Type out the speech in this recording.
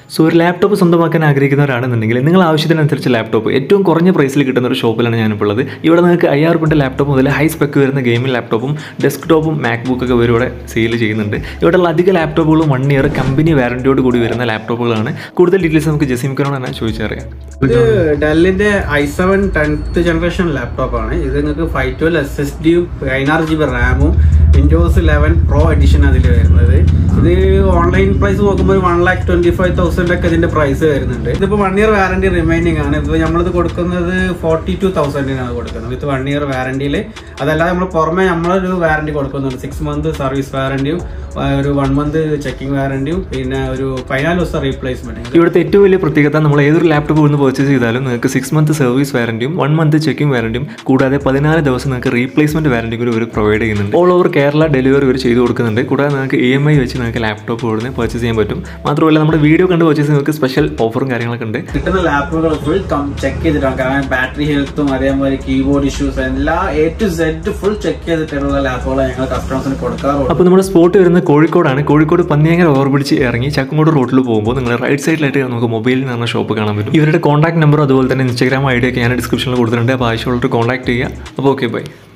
so ഒരു laptop സ്വന്തമാക്കാൻ ആഗ്രഹിക്കുന്നവരാണെന്നുണ്ടെങ്കിൽ നിങ്ങൾ ആവശ്യത്തിനനുസരിച്ച് ലാപ്ടോപ്പ് ഏറ്റവും കുറഞ്ഞ പ്രൈസിൽ കിട്ടുന്ന ഒരു ഷോപ്പിലാണ് ഞാനിപ്പോൾ ഉള്ളത് ഇവിടെ നിങ്ങൾക്ക് അയ്യായിരം രൂപയുടെ ലാപ്ടോപ്പ് മുതൽ ഹൈ സ്പെക്ക് വരുന്ന ഗെയിമിംഗ് ലാപ്ടോപ്പും ഡെസ്ക്ടോപ്പും മാക്ബുക്കൊക്കെ ഇവർ ഇവിടെ സെയിൽ ചെയ്യുന്നുണ്ട് ഇവിടെയുള്ള അധിക ലാപ്ടോപ്പുകളും വൺ ഇയർ കമ്പനി വാറൻറ്റിയോട് കൂടി വരുന്ന ലാപ്ടോപ്പുകളാണ് കൂടുതൽ ഡീറ്റെയിൽസ് നമുക്ക് ജസീമിക്കനോട് തന്നെ ചോദിച്ചറിയാം ഇത് ഡെല്ലിന്റെ I seven tenth generation laptop ആണ് ഇത് നിങ്ങൾക്ക് ഫൈവ് ട്വൽവ് എസ് എസ് ഡിയും പതിനാറ് ജി ബി റാമും വിൻഡോസ് ലെവൻ പ്രോ എഡിഷൻ അതിൽ വരുന്നത് ഇത് ഓൺലൈൻ പ്രൈസ് നോക്കുമ്പോൾ one lakh twenty five thousand ഒക്കെ ഇതിന്റെ പ്രൈസ് വരുന്നുണ്ട് ഇതിപ്പോ വൺ ഇയർ വാറന്റി റിമൈനിങ് ആണ് ഇത് നമ്മളിത് കൊടുക്കുന്നത് ഫോർട്ടി ടു തൗസൻഡിനാണ് കൊടുക്കുന്നത് വിത്ത് വൺ ഇയർ വാറന്റിയിൽ അതല്ലാതെ നമ്മൾ പുറമെ നമ്മളൊരു വാറന്റി കൊടുക്കുന്നുണ്ട് സിക്സ് മന്ത് സർവീസ് വാറന്റിയും ഒരു വൺ മന്ത് ചെക്കിംഗ് വാറന്റിയും പിന്നെ ഒരു പതിനാല് ദിവസം റീപ്ലേസ്മെന്റ് ഇവിടുത്തെ ഏറ്റവും വലിയ പ്രത്യേകത നമ്മൾ ഏതൊരു ലാപ്ടോപ്പ് ഒന്ന് പർച്ചേസ് ചെയ്താലും നിങ്ങൾക്ക് സിക്സ് മന്ത് സർവീസ് വാറന്റിയും വൺ മന്ത് ചെക്കിംഗ് വാറന്റിയും കൂടാതെ പതിനാല് ദിവസം നിങ്ങൾക്ക് റീപ്ലേസ്മെന്റ് വാറന്റി കൂടി ഇവർ പ്രൊവൈഡ് ചെയ്യുന്നുണ്ട് ഓൾ ഓവർ കേരള ഡെലിവറി ഇവർ ചെയ്ത് കൊടുക്കുന്നുണ്ട് കൂടാതെ നിങ്ങൾക്ക് ഇ എം ഐ വെച്ച് നിങ്ങൾക്ക് ലാപ്ടോപ്പ് ഇവിടുന്ന് പർച്ചേസ് ചെയ്യാൻ പറ്റും മാത്രമല്ല നമ്മുടെ വീഡിയോ കണ്ട് പർച്ചേസ് നിങ്ങൾക്ക് സ്പെഷ്യൽ ഓഫറും കാര്യങ്ങളൊക്കെ ഉണ്ട് കിട്ടുന്ന ലാപ്പുകൾ ഫുൾ ചെക്ക് ചെയ്തിട്ടാണ് കാരണം ബാറ്ററി ഹെൽത്തും അതേപോലെ കീബോർഡ് ഇഷ്യൂസ് എല്ലാ A to Z full check ചെയ്തിട്ടുള്ള ലാപ്പുകൾ ഞങ്ങൾ കസ്റ്റമേഴ്സിന് കൊടുക്കാറുണ്ട് അപ്പോൾ നമ്മുടെ സ്പോട്ട് വരുന്നത് കോഴിക്കോടാണ് കോഴിക്കോട് പന്നിയങ്ങര ഓവർപിടിച്ച് ഇറങ്ങി ചക്കങ്കോട് റോട്ടിൽ പോകുമ്പോൾ നിങ്ങൾ റൈറ്റ് സൈഡിലായിട്ട് നമുക്ക് മൊബൈലിൽ നിന്ന് പറഞ്ഞ ഷോപ്പ് കാണാൻ പറ്റും ഇവരുടെ കോൺടാക്ട് നമ്പർ അതുപോലെ തന്നെ ഇൻസ്റ്റാഗ്രാം ഐ ഡി ഒക്കെ ഞാൻ ഡിസ്ക്രിപ്ഷനിൽ കൊടുത്തിട്ടുണ്ട് അപ്പോൾ ആവശ്യമുള്ളവർ കോൺടാക്ട് ചെയ്യുക അപ്പോൾ ഓക്കെ ബൈ